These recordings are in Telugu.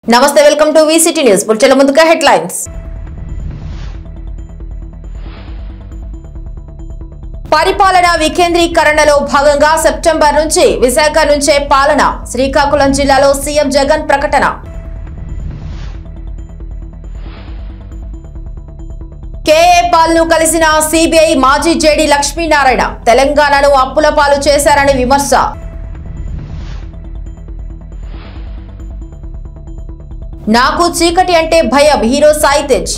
నమస్తే వెల్కమ్ టు విసిటీ న్యూస్ బులెటిన్ల ముందుగా హెడ్లైన్స్ పరిపాలన వికేంద్రీకరణలో భాగంగా సెప్టెంబర్ నుంచి విశాఖ నుంచే పాలన శ్రీకాకుళం జిల్లాలో సీఎం జగన్ ప్రకటన కేఏ పాల్ ను కలిసిన సిబిఐ మాజీ జేడీ లక్ష్మీనారాయణ తెలంగాణను అప్పుల పాలు చేశారని విమర్శ నాకు చీకటి అంటే భయం హీరో సాయి తేజ్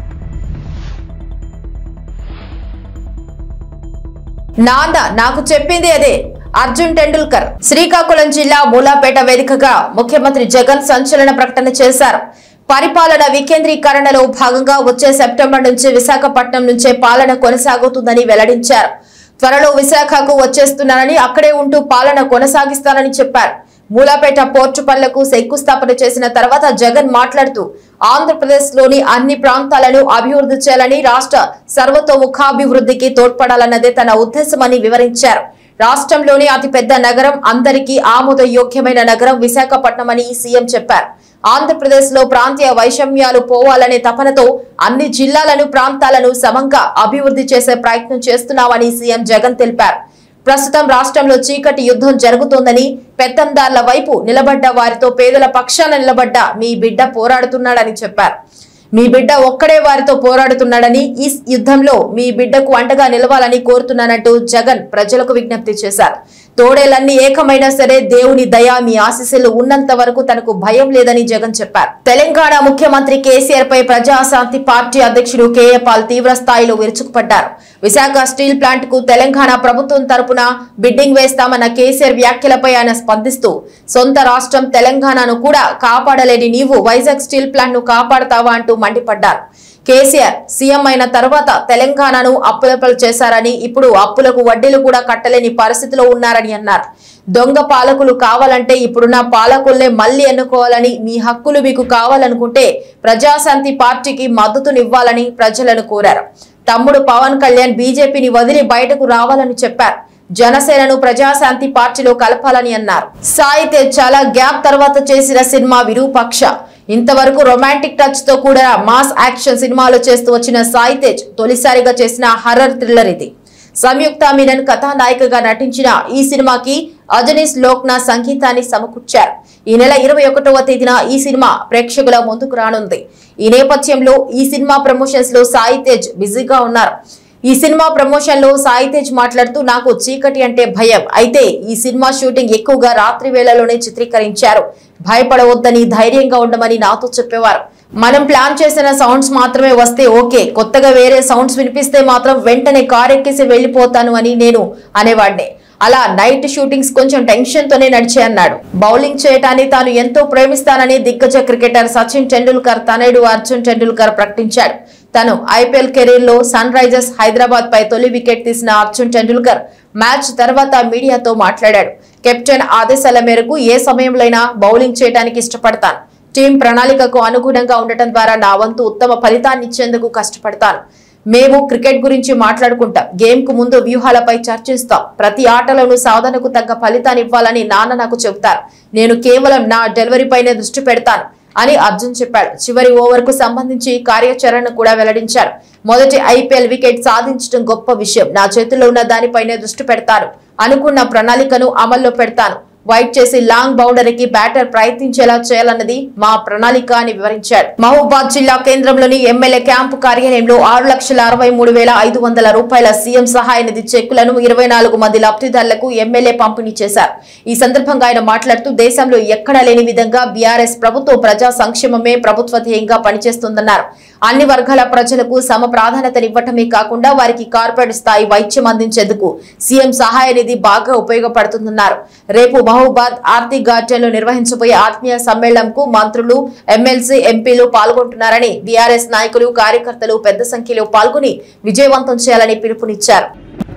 నాన్న నాకు చెప్పింది అదే అర్జున్ టెండూల్కర్ శ్రీకాకుళం జిల్లా మూలాపేట వేదికగా ముఖ్యమంత్రి జగన్ సంచలన ప్రకటన చేశారు పరిపాలన వికేంద్రీకరణలో భాగంగా వచ్చే సెప్టెంబర్ నుంచి విశాఖపట్నం నుంచే పాలన కొనసాగుతుందని వెల్లడించారు త్వరలో విశాఖకు వచ్చేస్తున్నానని అక్కడే ఉంటూ పాలన కొనసాగిస్తానని చెప్పారు మూలాపేట పోర్టు పనులకు శంకుస్థాపన చేసిన తర్వాత జగన్ మాట్లాడుతూ ఆంధ్రప్రదేశ్ లోని అన్ని ప్రాంతాలను అభివృద్ధి చేయాలని రాష్ట్ర సర్వతోముఖాభివృద్ధికి తోడ్పడాలన్నదే తన ఉద్దేశమని వివరించారు రాష్ట్రంలోని అతిపెద్ద నగరం అందరికీ ఆమోదయోగ్యమైన నగరం విశాఖపట్నం అని సీఎం చెప్పారు ఆంధ్రప్రదేశ్ లో ప్రాంతీయ వైషమ్యాలు పోవాలనే తపనతో అన్ని జిల్లాలను ప్రాంతాలను సమంగా అభివృద్ధి చేసే ప్రయత్నం చేస్తున్నామని సీఎం జగన్ తెలిపారు ప్రస్తుతం రాష్ట్రంలో చీకటి యుద్ధం జరుగుతోందని పెత్తందార్ల వైపు నిలబడ్డ వారితో పేదల పక్షాన నిలబడ్డ మీ బిడ్డ పోరాడుతున్నాడని చెప్పారు మీ బిడ్డ ఒక్కడే వారితో పోరాడుతున్నాడని ఈ యుద్ధంలో మీ బిడ్డకు అండగా నిలవాలని కోరుతున్నానంటూ జగన్ ప్రజలకు విజ్ఞప్తి చేశారు తోడేలన్నీ ఏకమైనా సరే దేవుని దయ మీ ఆశీస్సులు ఉన్నంత వరకు తనకు భయం లేదని జగన్ చెప్పారు తెలంగాణ ముఖ్యమంత్రి కేసీఆర్ పై ప్రజాశాంతి పార్టీ అధ్యక్షుడు కేఏ పాల్ తీవ్ర స్థాయిలో విరుచుకుపడ్డారు విశాఖ స్టీల్ ప్లాంట్ కు తెలంగాణ ప్రభుత్వం తరపున బిడ్డింగ్ వేస్తామన్న కేసీఆర్ వ్యాఖ్యలపై ఆయన స్పందిస్తూ సొంత రాష్ట్రం తెలంగాణను కూడా కాపాడలేని నీవు వైజాగ్ స్టీల్ ప్లాంట్ ను కాపాడతావా అంటూ మండిపడ్డారు కేసీఆర్ సీఎం అయిన తర్వాత తెలంగాణను అప్పులపలు చేశారని ఇప్పుడు అప్పులకు వడ్డీలు కూడా కట్టలేని పరిస్థితిలో ఉన్నారని అన్నారు దొంగ పాలకులు కావాలంటే ఇప్పుడున్న పాలకుల్నే మళ్లీ ఎన్నుకోవాలని మీ హక్కులు మీకు కావాలనుకుంటే ప్రజాశాంతి పార్టీకి మద్దతునివ్వాలని ప్రజలను కోరారు తమ్ముడు పవన్ కళ్యాణ్ బీజేపీని వదిలి బయటకు రావాలని చెప్పారు జనసేనను ప్రజాశాంతి పార్టీలో కలపాలని అన్నారు సాయి తేజ్ చాలా గ్యాప్ తర్వాత చేసిన సినిమా విరూపక్ష ఇంతవరకు రొమాంటిక్ టచ్ తో కూడా మాస్ యాక్షన్ సినిమాలు చేస్తూ వచ్చిన సాయి తేజ్ తొలిసారిగా చేసిన హర్రర్ థ్రిల్లర్ ఇది సంయుక్త మీనన్ కథానాయికగా నటించిన ఈ సినిమాకి అజనీస్ లోక్నా సంగీతాన్ని సమకూర్చారు ఈ నెల ఇరవై ఒకటవ తేదీన ఈ సినిమా ప్రేక్షకుల ముందుకు రానుంది ఈ నేపథ్యంలో ఈ సినిమా ప్రమోషన్స్ లో సాయి తేజ్ బిజీగా ఉన్నారు ఈ సినిమా ప్రమోషన్ లో సాయి తేజ్ మాట్లాడుతూ నాకు చీకటి అంటే భయం అయితే ఈ సినిమా షూటింగ్ ఎక్కువగా రాత్రి వేళలోనే చిత్రీకరించారు భయపడవద్దని ధైర్యంగా ఉండమని నాతో చెప్పేవారు మనం ప్లాన్ చేసిన సౌండ్స్ మాత్రమే వస్తే ఓకే కొత్తగా వేరే సౌండ్స్ వినిపిస్తే మాత్రం వెంటనే కార్ ఎక్కేసి వెళ్లిపోతాను అని నేను అనేవాడిని అలా నైట్ షూటింగ్స్ కొంచెం టెన్షన్ తోనే నడిచే అన్నాడు బౌలింగ్ చేయటాన్ని తాను ఎంతో ప్రేమిస్తానని దిగ్గజ క్రికెటర్ సచిన్ టెండూల్కర్ తనయుడు అర్జున్ టెండూల్కర్ ప్రకటించాడు తను ఐపీఎల్ కెరీర్ లో సన్ రైజర్స్ హైదరాబాద్ పై తొలి వికెట్ తీసిన అర్జున్ టెండూల్కర్ మ్యాచ్ తర్వాత మీడియాతో మాట్లాడాడు కెప్టెన్ ఆదేశాల మేరకు ఏ సమయంలోనైనా బౌలింగ్ చేయడానికి ఇష్టపడతాను టీం ప్రణాళికకు అనుగుణంగా ఉండటం ద్వారా నా వంతు ఉత్తమ ఫలితాన్ని ఇచ్చేందుకు కష్టపడతాను మేము క్రికెట్ గురించి మాట్లాడుకుంటాం గేమ్ కు ముందు వ్యూహాలపై చర్చిస్తాం ప్రతి ఆటలోనూ సాధనకు తగ్గ ఫలితాన్ని ఇవ్వాలని నాన్న నాకు చెబుతారు నేను కేవలం నా డెలివరీపైనే దృష్టి పెడతాను అని అర్జున్ చెప్పాడు చివరి ఓవర్ కు సంబంధించి కార్యాచరణను కూడా వెల్లడించారు మొదటి ఐపీఎల్ వికెట్ సాధించడం గొప్ప విషయం నా చేతుల్లో ఉన్న దానిపైనే దృష్టి పెడతాను అనుకున్న ప్రణాళికను అమల్లో పెడతాను వైట్ చేసి లాంగ్ బౌండరీకి బ్యాటర్ ప్రయత్నించేలా చేయాలన్నది మా ప్రణాళిక అని వివరించాడు మహబూబాద్ జిల్లా కేంద్రంలోని ఎమ్మెల్యే క్యాంపు కార్యాలయంలో ఆరు లక్షల అరవై మూడు వేల ఐదు వందల రూపాయల సీఎం సహాయ నిధి చెక్కులను ఇరవై నాలుగు మంది లబ్ధిదారులకు ఎమ్మెల్యే పంపిణీ చేశారు ఈ సందర్భంగా ఆయన మాట్లాడుతూ దేశంలో ఎక్కడా లేని విధంగా బీఆర్ఎస్ ప్రభుత్వం ప్రజా సంక్షేమమే ప్రభుత్వ ధ్యేయంగా పనిచేస్తుందన్నారు అన్ని వర్గాల ప్రజలకు సమ ప్రాధాన్యతనివ్వటమే కాకుండా వారికి కార్పొరేట్ స్థాయి వైద్యం అందించేందుకు సీఎం సహాయ నిధి బాగా ఉపయోగపడుతుందన్నారు రేపు మహబూబాద్ ఆర్తిక్ గార్డెన్ లో నిర్వహించబోయే ఆత్మీయ సమ్మేళనంకు మంత్రులు ఎమ్మెల్సీ ఎంపీలు పాల్గొంటున్నారని బీఆర్ఎస్ నాయకులు కార్యకర్తలు పెద్ద సంఖ్యలో పాల్గొని విజయవంతం చేయాలని పిలుపునిచ్చారు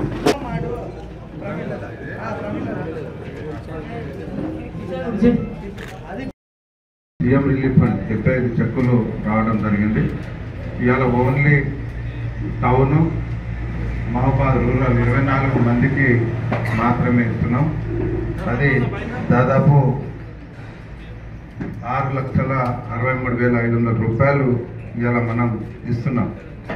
సీఎం రిలీఫ్ ఫండ్ డెబ్బై ఐదు చెక్కులు రావడం జరిగింది ఇవాళ ఓన్లీ టౌన్ మహబాద్ రూరల్ ఇరవై నాలుగు మందికి మాత్రమే ఇస్తున్నాం అది దాదాపు ఆరు లక్షల అరవై మూడు వేల ఐదు వందల రూపాయలు ఇవాళ మనం ఇస్తున్నాం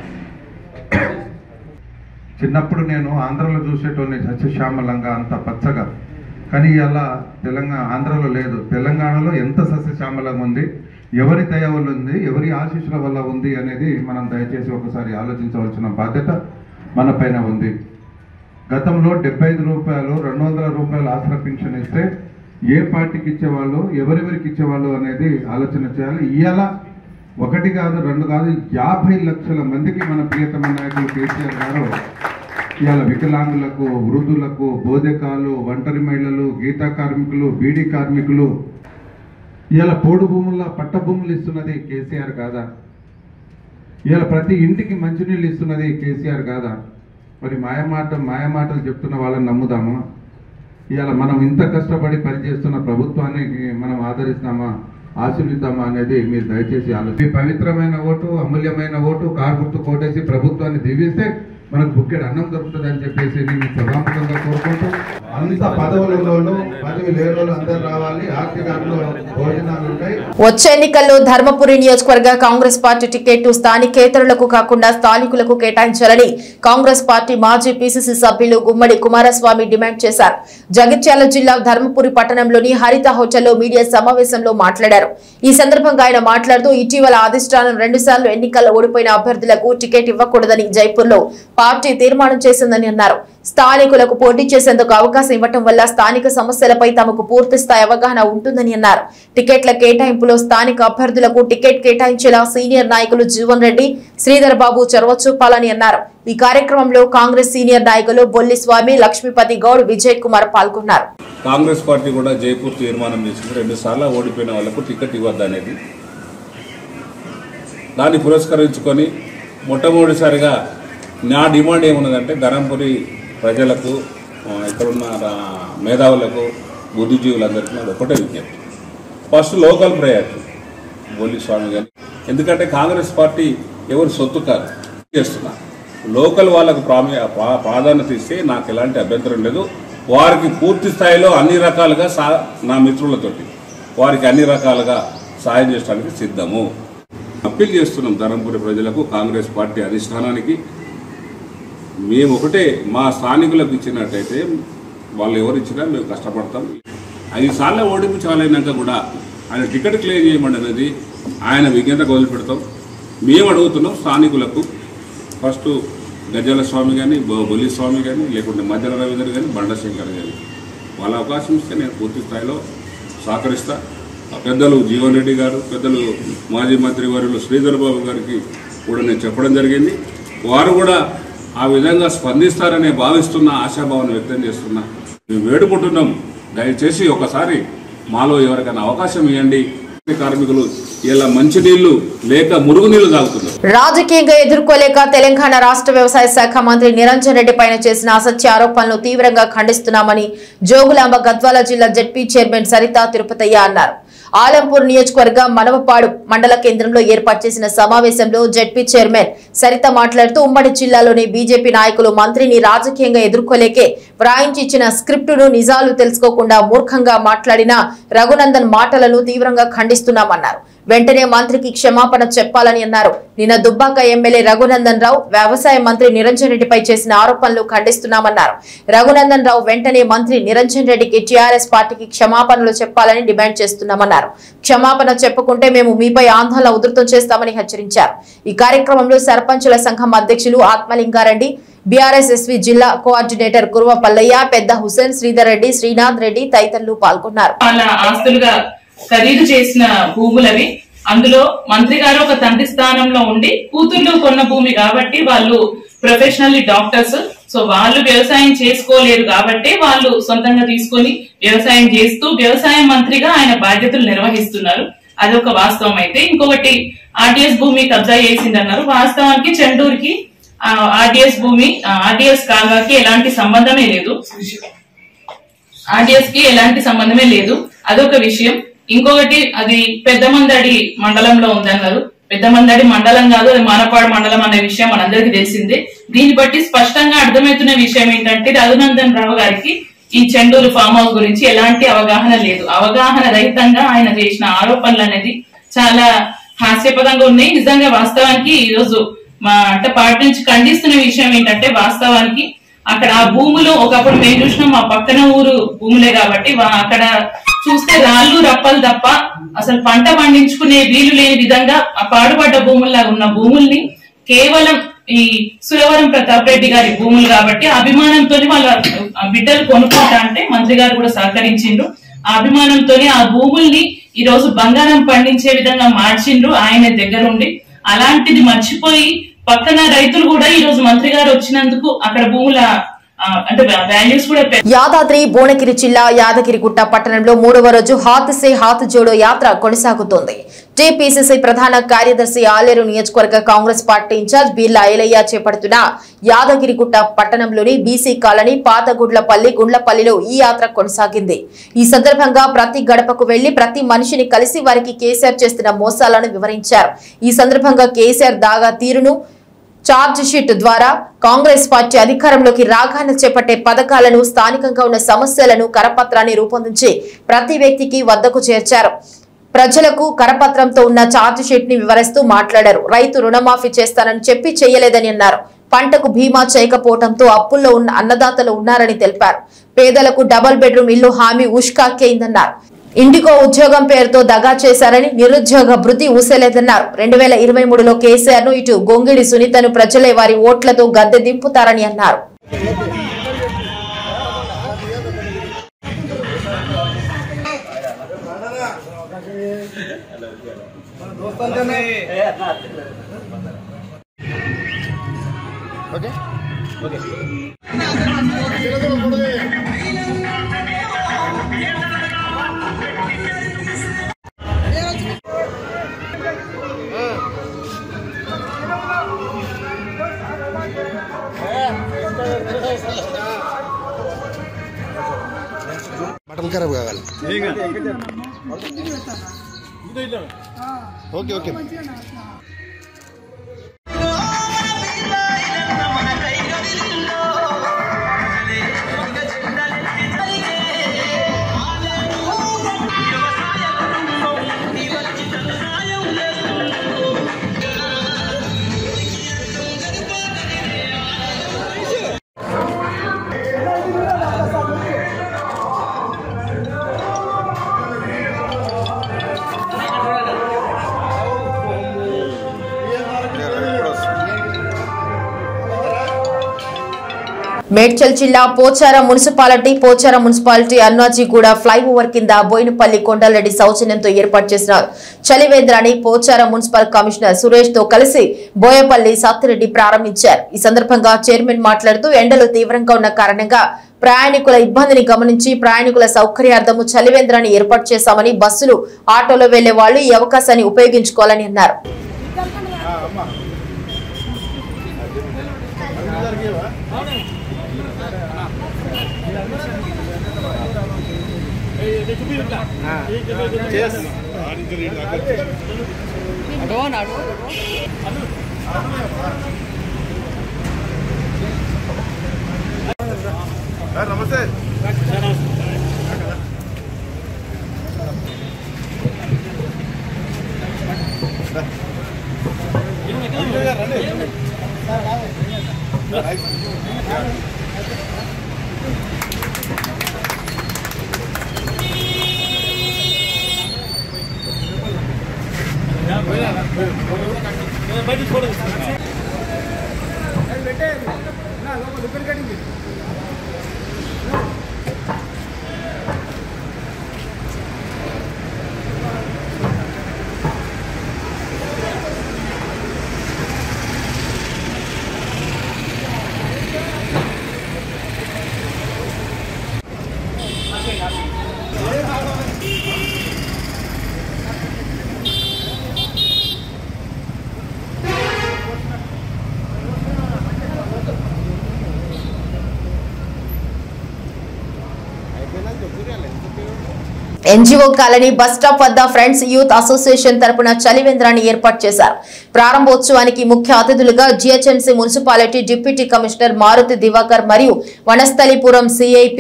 చిన్నప్పుడు నేను ఆంధ్రలో చూసేటోని సస్యశ్యామలంగా అంత పచ్చగా కానీ ఇలా తెలంగాణ ఆంధ్రలో లేదు తెలంగాణలో ఎంత సస్యశ్యామలంగా ఉంది ఎవరి దయ వల్ల ఉంది ఎవరి ఆశీస్సుల వల్ల ఉంది అనేది మనం దయచేసి ఒకసారి ఆలోచించవలసిన బాధ్యత మన పైన ఉంది గతంలో డెబ్బై ఐదు రూపాయలు రెండు వందల రూపాయలు ఆసరా పింఛన్ ఇస్తే ఏ పార్టీకి ఇచ్చేవాళ్ళు ఎవరెవరికి ఇచ్చేవాళ్ళు అనేది ఆలోచన చేయాలి ఇవాళ ఒకటి కాదు రెండు కాదు యాభై లక్షల మందికి మన ప్రియతమ నాయకులు కేసీఆర్ గారు ఇవాళ వికలాంగులకు వృద్ధులకు బోధకాలు ఒంటరి మహిళలు గీతా కార్మికులు బీడీ కార్మికులు ఇవాళ పోడు భూముల పట్ట భూములు ఇస్తున్నది కేసీఆర్ కాదా ఇవాళ ప్రతి ఇంటికి మంచినీళ్ళు ఇస్తున్నది కేసీఆర్ కాదా మరి మాయమాట మాయమాటలు చెప్తున్న వాళ్ళని నమ్ముదామా ఇవాళ మనం ఇంత కష్టపడి పనిచేస్తున్న ప్రభుత్వాన్ని మనం ఆదరిస్తామా ఆశీర్విద్దామా అనేది మీరు దయచేసి ఆలోచి పవిత్రమైన ఓటు అమూల్యమైన ఓటు కారు గుర్తు కోటేసి ప్రభుత్వాన్ని దీవిస్తే మనకు బుక్కెడు అన్నం దొరుకుతుంది అని చెప్పేసి నేను సభాముఖంగా కోరుకుంటూ అంత పదవులు ఉన్నోళ్ళు పదవి లేని వాళ్ళు అందరు రావాలి ఆర్థికంలో భోజనాలు ఉంటాయి వచ్చే ఎన్నికల్లో ధర్మపురి నియోజకవర్గ కాంగ్రెస్ పార్టీ టికెట్ స్థానికేతరులకు కాకుండా స్థానికులకు కేటాయించాలని కాంగ్రెస్ పార్టీ మాజీ పీసీసీ సభ్యులు గుమ్మడి కుమారస్వామి డిమాండ్ చేశారు జగిత్యాల జిల్లా ధర్మపురి పట్టణంలోని హరిత హోటల్లో మీడియా సమావేశంలో మాట్లాడారు ఈ సందర్భంగా ఆయన మాట్లాడుతూ ఇటీవల అధిష్టానం రెండుసార్లు ఎన్నికల్లో ఓడిపోయిన అభ్యర్థులకు టికెట్ ఇవ్వకూడదని జైపూర్లో పార్టీ తీర్మానం చేసిందని అన్నారు స్థానికులకు పోటీ చేసేందుకు అవకాశం ఇవ్వటం వల్ల స్థానిక సమస్యలపై తమకు పూర్తి స్థాయి అవగాహన ఉంటుందని అన్నారు టికెట్ల కేటాయింపులో స్థానిక అభ్యర్థులకు టికెట్ కేటాయించేలా సీనియర్ నాయకులు జీవన్ రెడ్డి శ్రీధర్ బాబు చొరవ చూపాలని అన్నారు ఈ కార్యక్రమంలో కాంగ్రెస్ సీనియర్ నాయకులు బొల్లి స్వామి లక్ష్మీపతి గౌడ్ విజయ్ కుమార్ పాల్గొన్నారు కాంగ్రెస్ పార్టీ కూడా జైపూర్ తీర్మానం చేసింది రెండు సార్లు ఓడిపోయిన వాళ్లకు టికెట్ ఇవ్వద్దనేది దాన్ని పురస్కరించుకొని మొట్టమొదటిసారిగా నా డిమాండ్ ఏమున్నదంటే ధరంపురి ప్రజలకు ఆ, ఇక్కడున్న రా- మేధావులకు బుద్ధిజీవులందరికీ నాది ఒకటే విజ్ఞప్తి first local priority Boli Swami గారి ఎందుకంటే కాంగ్రెస్ పార్టీ ఎవరు సొత్తు కాదు చేస్తున్నా లోకల్ వాళ్ళకు ప్రామి ప్రా- ప్రాధాన్యత ఇస్తే నాకు ఎలాంటి అభ్యంతరం లేదు వారికి పూర్తి స్థాయిలో అన్ని రకాలుగా సా నా మిత్రులతోటి వారికి అన్ని రకాలుగా సాయం చేయడానికి సిద్ధము అప్పీల్ చేస్తున్నాం ధరంపురి ప్రజలకు కాంగ్రెస్ పార్టీ అధిష్టానానికి మేము ఒకటే మా స్థానికులకు ఇచ్చినట్టయితే వాళ్ళు ఎవరు ఇచ్చినా మేము కష్టపడతాం ఐదు సార్లు ఓడించాలైనాక కూడా ఆయన టికెట్ క్లియర్ చేయమండి అనేది ఆయన విజ్ఞత వదిలిపెడతాం మేము అడుగుతున్నాం స్థానికులకు ఫస్ట్ గజాల స్వామి కానీ బొలి స్వామి కానీ లేకుంటే మధ్యల రవీంద్ర కానీ బండశంకర్ కానీ వాళ్ళ అవకాశం ఇస్తే నేను పూర్తి స్థాయిలో సహకరిస్తా ఆ పెద్దలు జీవన్ రెడ్డి గారు పెద్దలు మాజీ మంత్రి వర్యులు శ్రీధర్ బాబు గారికి కూడా నేను చెప్పడం జరిగింది వారు కూడా ఆ విధంగా స్పందిస్తారనే భావిస్తున్న ఆశాభావాన్ని వ్యక్తం చేస్తున్నా మేము వేడుకుంటున్నాం దయచేసి ఒకసారి మాలో ఎవరికైనా అవకాశం ఇవ్వండి కార్మికులు ఇలా మంచినీళ్లు లేక మురుగునీళ్లు తాగుతున్నారు రాజకీయంగా ఎదుర్కోలేక తెలంగాణ రాష్ట్ర వ్యవసాయ శాఖ మంత్రి నిరంజన్ రెడ్డి పైన చేసిన అసత్య ఆరోపణలు తీవ్రంగా ఖండిస్తున్నామని జోగులాంబ గద్వాల జిల్లా జడ్పీ చైర్మన్ సరిత తిరుపతయ్య అన్నారు ఆలంపూర్ నియోజకవర్గ మనవపాడు మండల కేంద్రంలో ఏర్పాటు చేసిన సమావేశంలో జడ్పీ చైర్మన్ సరిత మాట్లాడుతూ ఉమ్మడి జిల్లాలోని బీజేపీ నాయకులు మంత్రిని రాజకీయంగా ఎదుర్కోలేకే వ్రాయించి ఇచ్చిన స్క్రిప్టును నిజాలు తెలుసుకోకుండా మూర్ఖంగా మాట్లాడిన రఘునందన్ మాటలను తీవ్రంగా ఖండిస్తున్నామన్నారు వెంటనే మంత్రికి క్షమాపణ చెప్పాలని అన్నారు నిన్న దుబ్బాక ఎమ్మెల్యే రఘునందన్ రావు వ్యవసాయ మంత్రి నిరంజన్ రెడ్డిపై చేసిన ఆరోపణలు ఖండిస్తున్నామన్నారు రఘునందన్ రావు వెంటనే మంత్రి నిరంజన్ రెడ్డికి టీఆర్ఎస్ పార్టీకి క్షమాపణలు చెప్పాలని డిమాండ్ చేస్తున్నామన్నారు క్షమాపణ చెప్పకుంటే మేము మీపై ఆందోళన ఉధృతం చేస్తామని హెచ్చరించారు ఈ కార్యక్రమంలో సర్పంచుల సంఘం అధ్యక్షులు ఆత్మలింగారెడ్డి బీఆర్ఎస్ ఎస్వి జిల్లా కోఆర్డినేటర్ కురువ పల్లయ్య పెద్ద హుసేన్ శ్రీధర్ రెడ్డి శ్రీనాథ్ రెడ్డి తదితరులు పాల్గొన్నారు వాళ్ళ ఆస్తులుగా ఖరీదు చేసిన భూములవి అందులో మంత్రి గారు ఒక తండ్రి స్థానంలో ఉండి కూతుర్లు కొన్న భూమి కాబట్టి వాళ్ళు ప్రొఫెషనల్లీ డాక్టర్స్ సో వాళ్ళు వ్యవసాయం చేసుకోలేరు కాబట్టి వాళ్ళు సొంతంగా తీసుకొని వ్యవసాయం చేస్తూ వ్యవసాయ మంత్రిగా ఆయన బాధ్యతలు నిర్వహిస్తున్నారు అదొక వాస్తవం అయితే ఇంకొకటి ఆర్టీఎస్ భూమి కబ్జా చేసిందన్నారు వాస్తవానికి చెండూరుకి ఆర్టీఎస్ భూమి ఆర్టీఎస్ కాగాకి ఎలాంటి సంబంధమే లేదు ఆర్డిఎస్ కి ఎలాంటి సంబంధమే లేదు అదొక విషయం ఇంకొకటి అది పెద్దమందడి మండలంలో ఉందన్నారు పెద్దమందడి మండలం కాదు అది మానపాడు మండలం అనే విషయం మనందరికీ తెలిసిందే దీన్ని బట్టి స్పష్టంగా అర్థమవుతున్న విషయం ఏంటంటే రఘునందన్ రావు గారికి ఈ చెండూరు ఫామ్ హౌస్ గురించి ఎలాంటి అవగాహన లేదు అవగాహన రహితంగా ఆయన చేసిన ఆరోపణలు అనేది చాలా హాస్యపదంగా ఉన్నాయి నిజంగా వాస్తవానికి ఈ రోజు మా అంటే పార్టీ నుంచి ఖండిస్తున్న విషయం ఏంటంటే వాస్తవానికి అక్కడ ఆ భూములు ఒకప్పుడు మేము చూసినాం మా పక్కన ఊరు భూములే కాబట్టి వా- అక్కడ చూస్తే రాళ్ళు రప్పలు తప్ప అసలు పంట పండించుకునే వీలు లేని విధంగా ఆ పాడుపడ్డ భూముల్లా ఉన్న భూముల్ని కేవలం ఈ సురవరం ప్రతాప్ రెడ్డి గారి భూములు కాబట్టి ఆ అభిమానంతో వాళ్ళ ఆ బిడ్డలు కొనుక్కుంటా అంటే మంత్రి గారు కూడా సహకరించిండ్రు ఆ అభిమానంతో ఆ భూముల్ని ఈ రోజు బంగారం పండించే విధంగా మార్చిండ్రు ఆయన దగ్గరుండి అలాంటిది మర్చిపోయి పక్కన రైతులు కూడా ఈ రోజు మంత్రి గారు వచ్చినందుకు అక్కడ భూముల ఆ, అంటే వాల్యూస్ కూడా పె- యాదాద్రి భువనగిరి జిల్లా యాదగిరిగుట్ట పట్టణంలో మూడవ రోజు హాత్ సే హాత్ జోడో యాత్ర కొనసాగుతోంది టీపీసీసీ ప్రధాన కార్యదర్శి ఆలేరు నియోజకవర్గ కాంగ్రెస్ పార్టీ ఇన్ఛార్జ్ బీర్లా ఐలయ్య చేపడుతున్న యాదగిరిగుట్ట పట్టణంలోని బీసీ కాలనీ పాతగుడ్లపల్లి గుండ్లపల్లిలో ఈ యాత్ర కొనసాగింది ఈ సందర్భంగా ప్రతి గడపకు వెళ్లి ప్రతి మనిషిని కలిసి వారికి కేసీఆర్ చేస్తున్న మోసాలను వివరించారు ఈ సందర్భంగా కేసీఆర్ దాగా తీరును ఛార్జ్ షీట్ ద్వారా కాంగ్రెస్ పార్టీ అధికారంలోకి రాగానే చేపట్టే పథకాలను స్థానికంగా ఉన్న సమస్యలను కరపత్రాన్ని రూపొందించి ప్రతి వ్యక్తికి వద్దకు చేర్చారు ప్రజలకు కరపత్రంతో ఉన్న ఛార్జ్ షీట్ ని వివరిస్తూ మాట్లాడారు రైతు రుణమాఫీ చేస్తానని చెప్పి చేయలేదని అన్నారు పంటకు బీమా చేయకపోవడంతో అప్పుల్లో ఉన్న అన్నదాతలు ఉన్నారని తెలిపారు పేదలకు డబుల్ బెడ్రూమ్ ఇల్లు హామీ ఉష్కాకేయిందన్నారు ఇండిగో ఉద్యోగం పేరుతో దగా చేశారని నిరుద్యోగ భృతి ఊసేలేదన్నారు రెండు వేల ఇరవై మూడులో కేసీఆర్ ను ఇటు గొంగిడి సునీతను ప్రజలే వారి ఓట్లతో గద్దె దింపుతారని అన్నారు मटन खराब కావాలి ఓకే ఓకే మేడ్చల్ జిల్లా Pocharam municipality Pocharam municipality Annajiguda flyover కింద బోయినపల్లి కొండలరెడ్డి సౌజన్యంతో ఏర్పాటు చేసిన చలివేంద్రాన్ని పోచారం మున్సిపల్ కమిషనర్ సురేష్ తో కలిసి బోయపల్లి సత్తిరెడ్డి ప్రారంభించారు ఈ సందర్భంగా చైర్మన్ మాట్లాడుతూ ఎండలు తీవ్రంగా ఉన్న కారణంగా ప్రయాణికుల ఇబ్బందిని గమనించి ప్రయాణికుల సౌకర్యార్థము చలివేంద్రాన్ని ఏర్పాటు చేశామని బస్సులు ఆటోలో వెళ్లే వాళ్ళు ఈ అవకాశాన్ని ఉపయోగించుకోవాలని అన్నారు ఎన్జిఓ కాలనీ బస్ స్టాప్ వద్ద ఫ్రెండ్స్ యూత్ అసోసియేషన్ తరపున చలివేంద్రాన్ని ఏర్పాటు చేశారు ప్రారంభోత్సవానికి ముఖ్య అతిథులుగా GHMC municipality deputy commissioner Maruti Divakar మరియు వనస్థలిపురం సిఐపి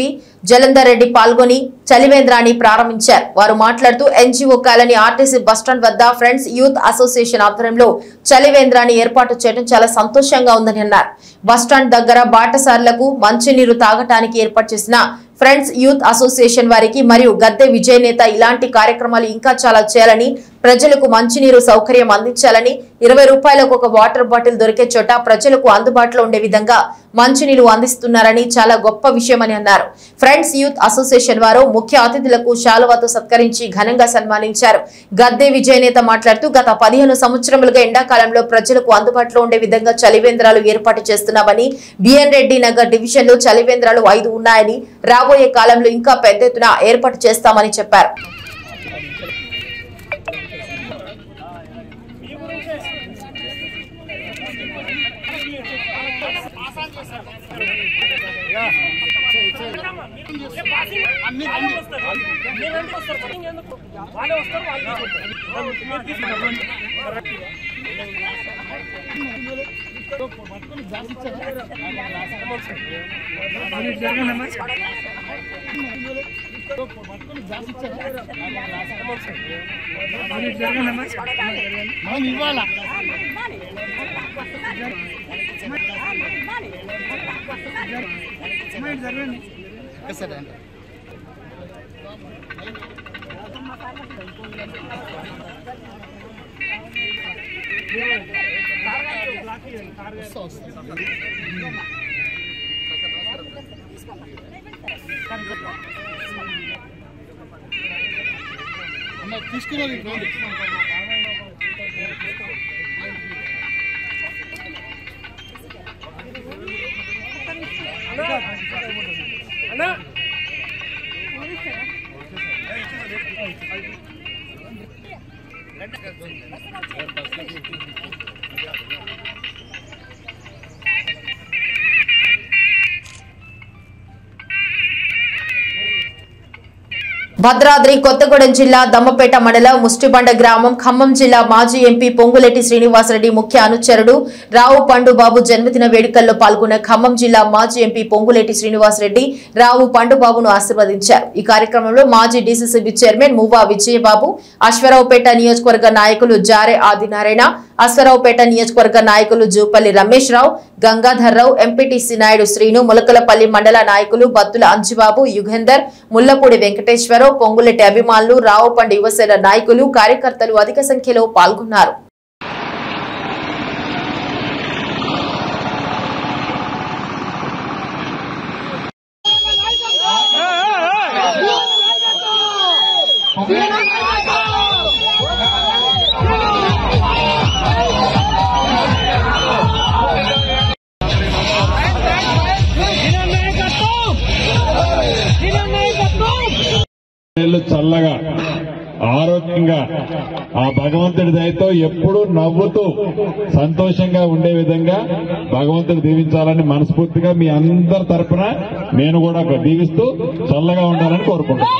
జలంధర్ రెడ్డి పాల్గొని చలివేంద్రాన్ని ప్రారంభించారు వారు మాట్లాడుతూ ఎన్జీఓ కాలనీ ఆర్టీసీ బస్టాండ్ వద్ద ఫ్రెండ్స్ యూత్ అసోసియేషన్ ఆధ్వర్యంలో చలివేంద్రాన్ని ఏర్పాటు చేయడం చాలా సంతోషంగా ఉందని అన్నారు బస్టాండ్ దగ్గర బాటసార్లకు మంచినీరు తాగటానికి ఏర్పాటు చేసిన ఫ్రెండ్స్ యూత్ అసోసియేషన్ వారికి మరియు గద్దె విజయ్ నేత ఇలాంటి కార్యక్రమాలు ఇంకా చాలా చేయాలని ప్రజలకు మంచినీరు సౌకర్యం అందించాలని ఇరవై రూపాయలకు ఒక వాటర్ బాటిల్ దొరికే చోట ప్రజలకు అందుబాటులో ఉండే విధంగా మంచినీరు అందిస్తున్నారని చాలా గొప్ప విషయమని అన్నారు ఫ్రెండ్స్ యూత్ అసోసియేషన్ వారు ముఖ్య అతిథులకు శాలువాతో సత్కరించి ఘనంగా సన్మానించారు గద్దె విజయ్ నేత మాట్లాడుతూ గత పదిహేను సంవత్సరములుగా ఎండాకాలంలో ప్రజలకు అందుబాటులో ఉండే విధంగా చలివేంద్రాలు ఏర్పాటు చేస్తున్నామని బిఎన్ రెడ్డి నగర్ డివిజన్ లో చలివేంద్రాలు ఐదు ఉన్నాయని రాబోయే కాలంలో ఇంకా పెద్ద ఎత్తున ఏర్పాటు చేస్తామని చెప్పారు మనం ఇవ్వాలా సరే అంటే అన్న తీసుకున్నది రండి. భద్రాద్రి కొత్తగూడెం జిల్లా దమ్మపేట మండలం ముష్టిబండ గ్రామం ఖమ్మం జిల్లా మాజీ ఎంపీ పొంగులేటి శ్రీనివాసరెడ్డి ముఖ్య అనుచరుడు రావు పండు బాబు జన్మదిన వేడుకల్లో పాల్గొన్న ఖమ్మం జిల్లా మాజీ ఎంపీ పొంగులేటి శ్రీనివాసరెడ్డి రావు పండు బాబును ఆశీర్వదించారు ఈ కార్యక్రమంలో మాజీ డీసీసీబీ చైర్మన్ మువ్వా విజయబాబు అశ్వరావుపేట నియోజకవర్గ నాయకులు జారే ఆదినారాయణ అశ్వరావుపేట నియోజకవర్గ నాయకులు జూపల్లి రమేష్ రావు గంగాధర్ రావు ఎంపీటీసీ నాయుడు శ్రీను ములకలపల్లి మండల నాయకులు బత్తుల అంజుబాబు యుగేందర్ ముల్లపూడి వెంకటేశ్వరరావు పొంగులెట్టి అభిమానులు రావుపండి యువసేన నాయకులు కార్యకర్తలు అధిక సంఖ్యలో పాల్గొన్నారు ఏళ్ళు చల్లగా ఆరోగ్యంగా ఆ భగవంతుడి దయతో ఎప్పుడూ నవ్వుతూ సంతోషంగా ఉండే విధంగా భగవంతుడు దీవించాలని మనస్ఫూర్తిగా మీ అందరి తరపున నేను కూడా దీవిస్తూ చల్లగా ఉండాలని కోరుకుంటున్నాను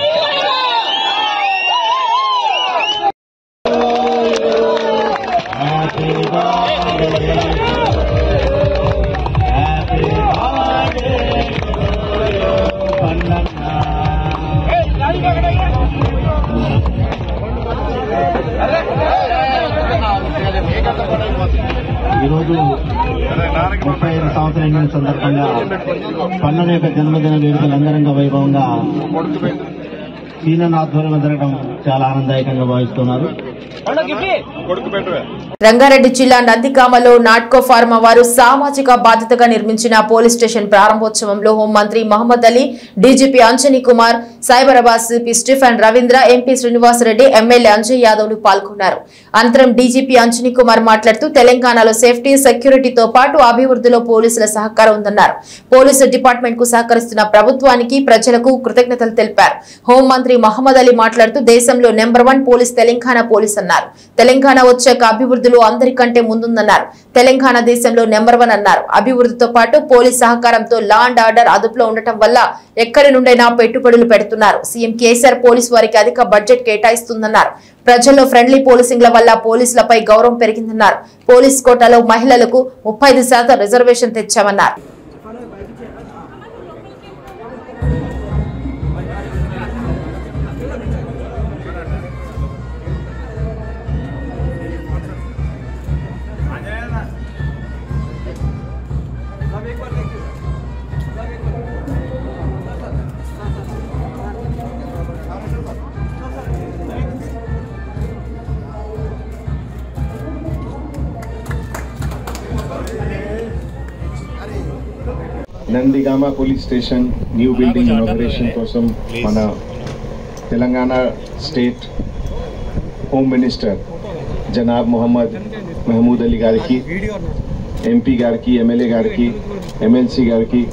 ఈరోజు ముప్పై ఐదు సంవత్సరాల నిండిన సందర్భంగా పన్నెండు యొక్క జన్మదిన వేడుకలు అంగరంగ వైభవంగా సీనన్ ఆధ్వర్యంలో జరగడం చాలా ఆనందదాయకంగా భావిస్తున్నారు రంగారెడ్డి జిల్లా నందిగామలో నాట్కో ఫార్మా వారు సామాజిక బాధ్యతగా నిర్మించిన పోలీస్ స్టేషన్ ప్రారంభోత్సవంలో హోంమంత్రి Mohammed Ali DGP Anjani Kumar Cyberabad CP Stephen Ravindra MP Srinivasareddy MLA Anjaiah యాదవ్లు పాల్గొన్నారు అనంతరం డీజీపీ అంజనీ కుమార్ మాట్లాడుతూ తెలంగాణలో సేఫ్టీ సెక్యూరిటీతో పాటు అభివృద్ధిలో పోలీసుల సహకారం ఉందన్నారు పోలీసు డిపార్ట్మెంట్ కు సహకరిస్తున్న ప్రభుత్వానికి ప్రజలకు కృతజ్ఞతలు తెలిపారు హోంమంత్రి మహమ్మద్ అలీ మాట్లాడుతూ దేశంలో number one police Telangana police అన్నారు తెలంగాణ వచ్చాక అభివృద్ధిలో అందరికంటే ముందుందన్నారు తెలంగాణ దేశంలో నెంబర్ వన్ అన్నారు అభివృద్ధితో పాటు పోలీస్ సహకారంతో లా అండ్ ఆర్డర్ అదుపులో ఉండటం వల్ల ఎక్కడి నుండైనా పెట్టుబడులు పెడుతున్నారు సీఎం కేసీఆర్ పోలీస్ వారికి అధిక బడ్జెట్ కేటాయిస్తుందన్నారు ప్రజల్లో ఫ్రెండ్లీ పోలీసింగ్ల వల్ల పోలీసులపై గౌరవం పెరిగిందన్నారు పోలీస్ కోటాలో మహిళలకు ముప్పై శాతం రిజర్వేషన్ తెచ్చామన్నారు Nandigama police station new building inauguration కోసం మన Telangana state home minister Janab Mohammed Mahmood Ali గారికి ఎంపీ గారికి ఎమ్మెల్యే గారికి ఎమ్మెల్సీ గారికి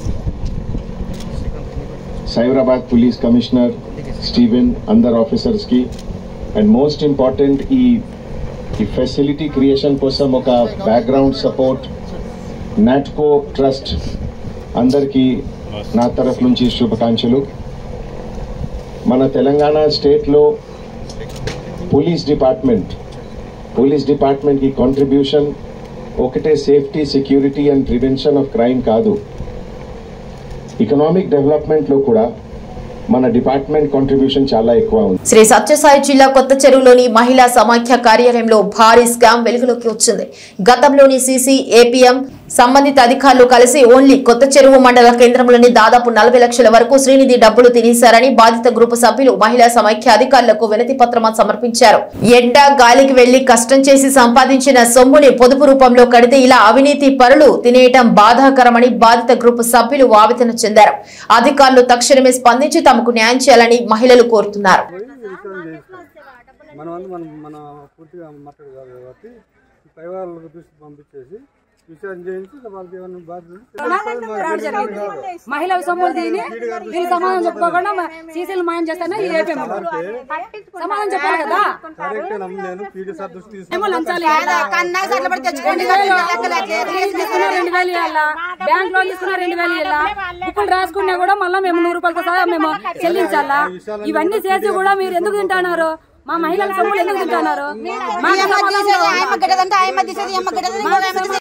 సైబరాబాద్ పోలీస్ కమిషనర్ స్టీవెన్ అందర్ ఆఫీసర్స్కి అండ్ మోస్ట్ ఇంపార్టెంట్ ఈ ఈ ఫెసిలిటీ క్రియేషన్ కోసం ఒక బ్యాక్గ్రౌండ్ సపోర్ట్ నాట్కో ట్రస్ట్ అందరికీ నా తరఫు నుంచి శుభాకాంక్షలు మన తెలంగాణ స్టేట్లో పోలీస్ డిపార్ట్మెంట్ పోలీస్ డిపార్ట్మెంట్కి కాంట్రిబ్యూషన్ ఒకటే safety security and prevention of crime కాదు ఎకనామిక్ డెవలప్మెంట్లో కూడా మన డిపార్ట్మెంట్ కాంట్రిబ్యూషన్ చాలా ఎక్కువ ఉంది శ్రీ సత్యసాయి జిల్లా కొత్త చెరువులోని మహిళా సమాఖ్య కార్యాలయంలో భారీ స్కామ్ వెలుగులోకి వచ్చింది గతంలోని సీసీ ఏపీఎం సంబంధిత అధికారులు కలిసి ఓన్లీ కొత్త చెరువు మండల కేంద్రంలోని దాదాపు నలభై లక్షల వరకు శ్రీనిధి డబ్బులు తినేశారని బాధిత గ్రూపు సభ్యులు మహిళా సమైక్య అధికారులకు వినతి పత్రం సమర్పించారు ఎండ గాలికి వెళ్లి కష్టం చేసి సంపాదించిన సొమ్ముని పొదుపు రూపంలో కడితే ఇలా అవినీతి పరులు తినేయటం బాధాకరమని బాధిత గ్రూపు సభ్యులు ఆవేదన చెందారు అధికారులు తక్షణమే స్పందించి తమకు న్యాయం చేయాలని మహిళలు కోరుతున్నారు మనం మనం మన పూర్తిగా మాట్లాడు కాదు కాబట్టి పై వాళ్ళకు దృష్టి పంపించేసి విచారణ చేయించి వాళ్ళకి ఏమైనా బాధ్యత మహిళల సొమ్ములు తిని వీళ్ళు సమాధానం చెప్పుకోకుండా సీసీలు మాయం చేస్తానే ఈ ఏపీ సమాధానం చెప్పాలి కదా కరెక్టే నమ్ము నేను పీడీ సార్ దృష్టి తీసుకుని ఏమో లంచాలు రెండు వేలు లీజ్ తీసుకున్నా రెండు వేలు ఇవ్వాలా బ్యాంక్ లోన్ తీసుకున్నా రెండు వేలు ఇవ్వాలా బుక్కులు రాసుకున్నా కూడా మళ్ళీ మేము నూరు రూపాయలతో సహా మేము చెల్లించాలా ఇవన్నీ చేసి కూడా మీరు ఎందుకు తింటున్నారు మా మహిళల సొమ్ములు ఎందుకు తింటున్నారు మాకు సమాధానం మాకు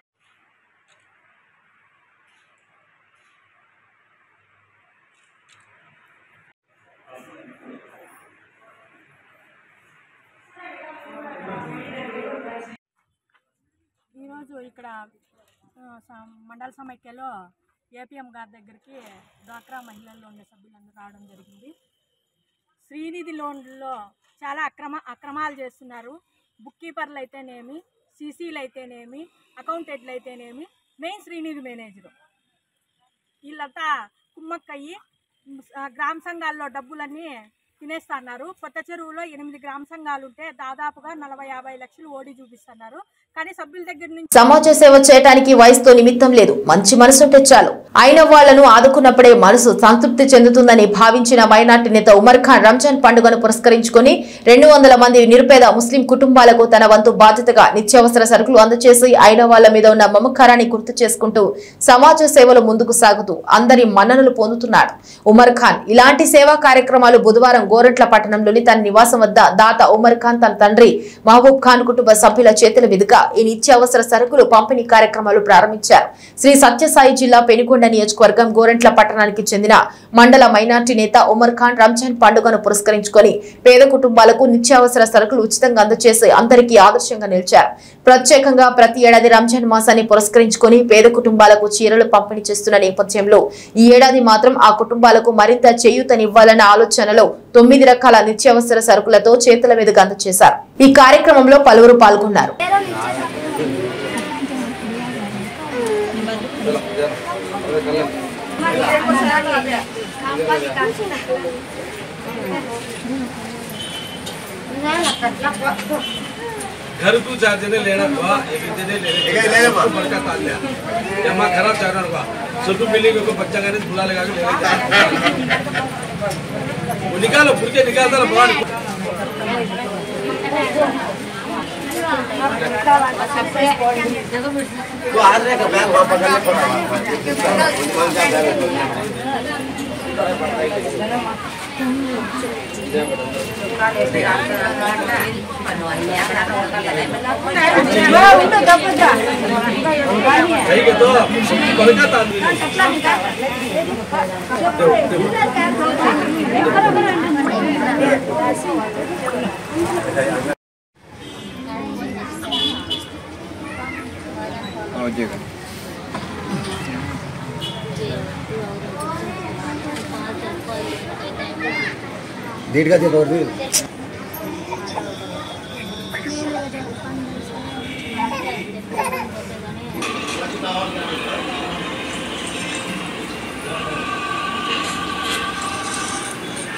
ఈరోజు ఇక్కడ ఆ, స- మండల సమైక్యలో ఏపీఎం గారి దగ్గరికి డ్వాక్రా మహిళల్లో ఉండే సభ్యులందరూ రావడం జరిగింది శ్రీనిధి లోన్లో చాలా అక్రమ అక్రమాలు చేస్తున్నారు బుక్ కీపర్లు అయితేనేమి సీసీలు అయితేనేమి అకౌంటెంట్లు అయితేనేమి మెయిన్ శ్రీనిధి మేనేజరు వీళ్ళంతా కుమ్మక్కయ్యి ఆ, గ్రామ సంఘాల్లో డబ్బులన్నీ తినేస్తున్నారు కొత్త చెరువులో ఎనిమిది గ్రామ సంఘాలు ఉంటే దాదాపుగా నలభై యాభై లక్షలు ఓడి చూపిస్తున్నారు కానీ సభ్యుల దగ్గర నుంచి సమాజ సేవ చేయడానికి వయసుతో నిమిత్తం లేదు మంచి మనసుంటే చాలు అయిన వాళ్లను ఆదుకున్నప్పుడే మనసు సంతృప్తి చెందుతుందని భావించిన మైనార్టీ నేత ఉమర్ ఖాన్ రంజాన్ పండుగను పురస్కరించుకుని రెండు వందల మంది నిరుపేద ముస్లిం కుటుంబాలకు తన వంతు బాధ్యతగా నిత్యావసర సరుకులు అందజేసి అయిన వాళ్ల మీద ఉన్న మమకారాన్ని గుర్తు చేసుకుంటూ సమాజ సేవలు ముందుకు సాగుతూ అందరి మన్ననలు పొందుతున్నాడు ఉమర్ ఖాన్ ఇలాంటి సేవా కార్యక్రమాలు బుధవారం గోరంట్ల పట్టణంలోని తన నివాసం వద్ద దాత ఉమర్ ఖాన్ తన తండ్రి మహబూబ్ ఖాన్ కుటుంబ సభ్యుల చేతుల మీదుగా ఈ నిత్యావసర సరుకులు పంపిణీ కార్యక్రమాలు ప్రారంభించారు శ్రీ సత్యసాయి జిల్లా పెనుకొండ నియోజకవర్గం గోరంట్ల పట్టణానికి చెందిన మండల మైనార్టీ నేత ఉమర్ ఖాన్ రంజాన్ పండుగను పురస్కరించుకొని పేద కుటుంబాలకు నిత్యావసర సరుకులు ఉచితంగా అందజేసి అందరికీ ఆదర్శంగా నిలిచారు ప్రత్యేకంగా ప్రతి ఏడాది రంజాన్ మాసాన్ని పురస్కరించుకొని పేద కుటుంబాలకు చీరలు పంపిణీ చేస్తున్న నేపథ్యంలో ఈ ఏడాది మాత్రం ఆ కుటుంబాలకు మరింత చేయూతనివ్వాలన్న ఆలోచనలో తొమ్మిది రకాల నిత్యావసర సరుకులతో చేతుల మీదుగా అందజేశారు ఈ కార్యక్రమంలో పలువురు పాల్గొన్నారు घर तू चार जने लेना हुआ एक जने लेने लेने बड़का ताल लिया जमा खराब चाहना हुआ सब मिलेंगे को बच्चा का बुला लगा के लेने वो निकालो पुरजे निकालता ना भगवान तो आज रहेगा बैग वहाँ पकड़ने सही के तो बड़का ताल डेढ़ का दे दो और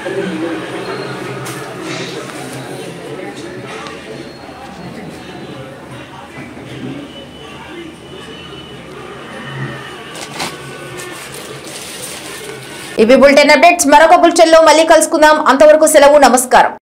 ఇవి బులెటిన్ అప్డేట్స్ మరొక బులెటిన్ లో మళ్ళీ కలుసుకుందాం అంతవరకు సెలవు నమస్కారం